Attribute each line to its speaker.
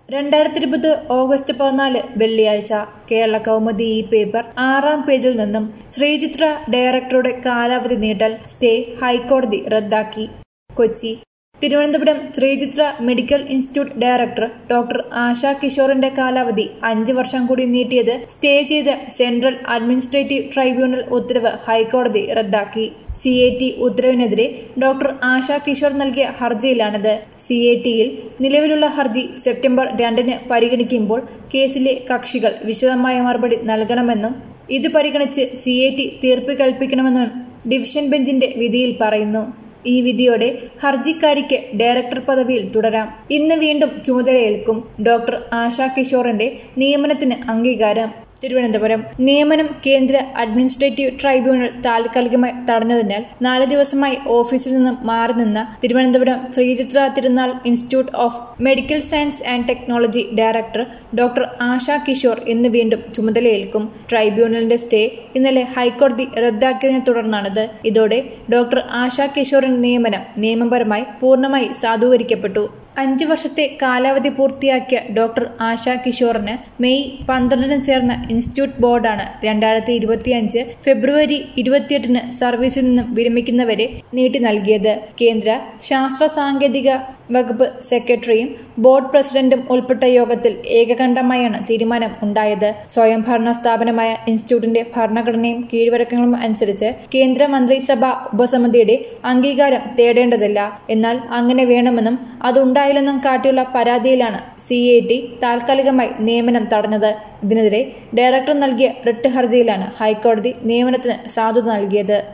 Speaker 1: രണ്ടായിരത്തി ഇരുപത് ഓഗസ്റ്റ് പതിനാല് വെള്ളിയാഴ്ച കേരള കൗമുദി ഈ പേപ്പർ ആറാം പേജിൽ നിന്നും ശ്രീചിത്ര ഡയറക്ടറുടെ കാലാവധി നീട്ടൽ സ്റ്റേ ഹൈക്കോടതി റദ്ദാക്കി Kochi Thiruvananthapuram Sreechitra medical institute director doctor Asha കിഷോറിന്റെ കാലാവധി അഞ്ച് വർഷം കൂടി നീട്ടിയത് സ്റ്റേ ചെയ്ത സെൻട്രൽ അഡ്മിനിസ്ട്രേറ്റീവ് ട്രൈബ്യൂണൽ ഉത്തരവ് ഹൈക്കോടതി റദ്ദാക്കി സി എ ടി ഉത്തരവിനെതിരെ ഡോക്ടർ ആശാ കിഷോർ നൽകിയ ഹർജിയിലാണിത് സി എ ടിയിൽ നിലവിലുള്ള ഹർജി സെപ്റ്റംബർ രണ്ടിന് പരിഗണിക്കുമ്പോൾ കേസിലെ കക്ഷികൾ വിശദമായ മറുപടി നൽകണമെന്നും ഇത് പരിഗണിച്ച് സി എ ടി തീർപ്പ് കൽപ്പിക്കണമെന്നും ഡിവിഷൻ ബെഞ്ചിന്റെ വിധിയിൽ പറയുന്നു ഈ വിധിയോടെ ഹർജിക്കാരിക്ക് ഡയറക്ടർ പദവിയിൽ തുടരാം ഇന്ന് വീണ്ടും ചുമതലയേൽക്കും ഡോക്ടർ ആശാ കിഷോറിന്റെ നിയമനത്തിന് അംഗീകാരം തിരുവനന്തപുരം നിയമനം കേന്ദ്ര അഡ്മിനിസ്ട്രേറ്റീവ് ട്രൈബ്യൂണൽ താൽക്കാലികമായി തടഞ്ഞതിനാൽ നാല് ദിവസമായി ഓഫീസിൽ നിന്നും മാറി നിന്ന Thiruvananthapuram Sreechitra Thirunal institute of medical science and technology director doctor Asha Kishore ഇന്ന് വീണ്ടും ചുമതലയേൽക്കും ട്രൈബ്യൂണലിന്റെ സ്റ്റേ ഇന്നലെ ഹൈക്കോടതി റദ്ദാക്കിയതിനെ തുടർന്നാണിത് ഇതോടെ ഡോക്ടർ ആശാ കിഷോറിന്റെ നിയമനം നിയമപരമായി പൂർണ്ണമായി സാധൂകരിക്കപ്പെട്ടു അഞ്ചു വർഷത്തെ കാലാവധി പൂർത്തിയാക്കിയ ഡോക്ടർ ആശാ കിഷോറിന് മെയ് പന്ത്രണ്ടിന് ചേർന്ന ഇൻസ്റ്റിറ്റ്യൂട്ട് ബോർഡാണ് രണ്ടായിരത്തി ഇരുപത്തിയഞ്ച് ഫെബ്രുവരി ഇരുപത്തിയെട്ടിന് സർവീസിൽ നിന്നും വിരമിക്കുന്നവരെ നീട്ടി നൽകിയത് കേന്ദ്ര ശാസ്ത്ര സാങ്കേതിക വകുപ്പ് സെക്രട്ടറിയും ബോർഡ് പ്രസിഡന്റും ഉൾപ്പെട്ട യോഗത്തിൽ ഏകകണ്ഠമായാണ് തീരുമാനം ഉണ്ടായത് സ്വയംഭരണ സ്ഥാപനമായ ഇൻസ്റ്റിറ്റ്യൂട്ടിന്റെ ഭരണഘടനയും കീഴ്വഴക്കങ്ങളും അനുസരിച്ച് കേന്ദ്ര മന്ത്രിസഭാ ഉപസമിതിയുടെ അംഗീകാരം തേടേണ്ടതില്ല എന്നാൽ അങ്ങനെ വേണമെന്നും അതുണ്ടായില്ലെന്നും കാട്ടിയുള്ള പരാതിയിലാണ് സി എ ടി താൽക്കാലികമായി നിയമനം തടഞ്ഞത് ഇതിനെതിരെ ഡയറക്ടർ നൽകിയ റിട്ട് ഹർജിയിലാണ് ഹൈക്കോടതി നിയമനത്തിന് സാധുത നൽകിയത്